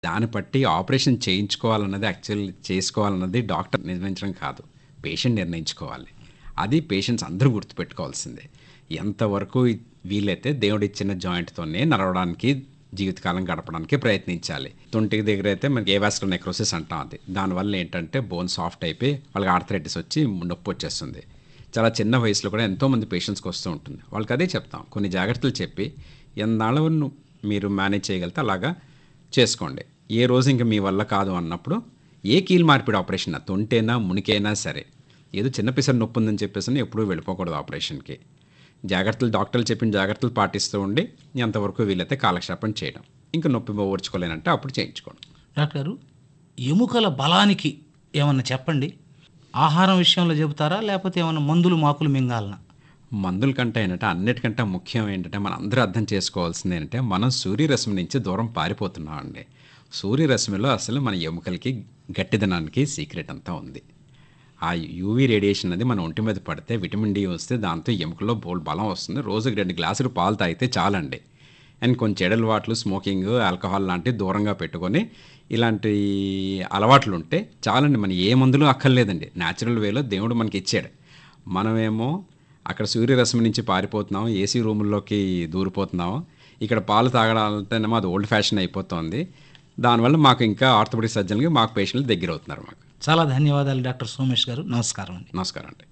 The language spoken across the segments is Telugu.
దాన్ని బట్టి ఆపరేషన్ చేయించుకోవాలన్నది యాక్చువల్ చేసుకోవాలన్నది డాక్టర్ నిర్ణయించడం కాదు పేషెంట్ నిర్ణయించుకోవాలి అది పేషెంట్స్ అందరూ గుర్తుపెట్టుకోవాల్సిందే ఎంతవరకు వీలైతే దేవుడు ఇచ్చిన జాయింట్తోనే నడవడానికి జీవితకాలం గడపడానికి ప్రయత్నించాలి తొంటికి దగ్గర అయితే మనకి ఏవాస్కల్ నెక్రోసిస్ అంటాం అది దానివల్ల ఏంటంటే బోన్ సాఫ్ట్ అయిపోయి వాళ్ళకి ఆర్థరైటిస్ వచ్చి నొప్పి వచ్చేస్తుంది చాలా చిన్న వయసులో కూడా ఎంతోమంది పేషెంట్స్కి వస్తూ ఉంటుంది వాళ్ళకి అదే చెప్తాం కొన్ని జాగ్రత్తలు చెప్పి ఎన్నాళ్ళు మీరు మేనేజ్ చేయగలిగితే అలాగా చేసుకోండి ఏ రోజు ఇంకా మీ వల్ల కాదు అన్నప్పుడు ఏ కీల్ మార్పిడి ఆపరేషన్ తొంటేనా మునికైనా సరే ఏదో చిన్న పిసర్ నొప్పి ఉందని చెప్పేసి ఎప్పుడూ వెళ్ళిపోకూడదు ఆపరేషన్కి జాగ్రత్తలు డాక్టర్లు చెప్పిన జాగ్రత్తలు పాటిస్తూ ఉండి ఎంతవరకు వీలైతే కాలక్షేపం చేయడం ఇంకా నొప్పి ఓర్చుకోలేనంటే అప్పుడు చేయించుకోండి డాక్టరు ఎముకల బలానికి ఏమన్నా చెప్పండి ఆహారం విషయంలో చెబుతారా లేకపోతే ఏమైనా మందులు మాకులు మింగాలనా మందుల కంటే ఏంటంటే అన్నిటికంటే ముఖ్యం ఏంటంటే మనం అందరూ అర్థం చేసుకోవాల్సింది ఏంటంటే మనం సూర్యరశ్మి నుంచి దూరం పారిపోతున్నాం అండి సూర్యరశ్మిలో అసలు మన ఎముకలకి గట్టిదనానికి సీక్రెట్ అంతా ఉంది ఆ యూవీ రేడియేషన్ అనేది మన ఒంటి మీద పడితే విటమిన్ డి వస్తే దాంతో ఎముకల్లో బోల్ బలం వస్తుంది రోజుకి రెండు గ్లాసులు పాలు తాగితే చాలండి అండ్ కొన్ని చెడల వాట్లు స్మోకింగ్ ఆల్కహాల్ లాంటివి దూరంగా పెట్టుకొని ఇలాంటి అలవాట్లు ఉంటే చాలండి మన ఏ మందులు అక్కర్లేదండి న్యాచురల్ వేలో దేవుడు మనకి ఇచ్చాడు మనమేమో అక్కడ సూర్యరశ్మి నుంచి పారిపోతున్నాం ఏసీ రూముల్లోకి దూరిపోతున్నాం ఇక్కడ పాలు తాగడాలంటేనేమో అది ఓల్డ్ ఫ్యాషన్ అయిపోతుంది దానివల్ల మాకు ఇంకా ఆర్థోపెడిక్ సర్జన్కి మాకు పేషెంట్లు దగ్గర అవుతున్నారు మాకు చాలా ధన్యవాదాలు డాక్టర్ సోమేష్ గారు నమస్కారం అండి నమస్కారం అండి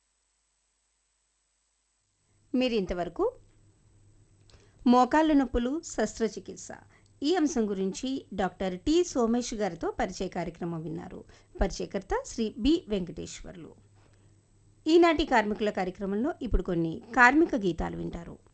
మీరు ఇంతవరకు మోకాళ్ళ నొప్పులు శస్త్రచికిత్స ఈ అంశం గురించి డాక్టర్ టి సోమేష్ గారితో పరిచయ కార్యక్రమం విన్నారు పరిచయకర్త శ్రీ బి వెంకటేశ్వర్లు ఈనాటి కార్మికుల కార్యక్రమంలో ఇప్పుడు కొన్ని కార్మిక గీతాలు వింటారు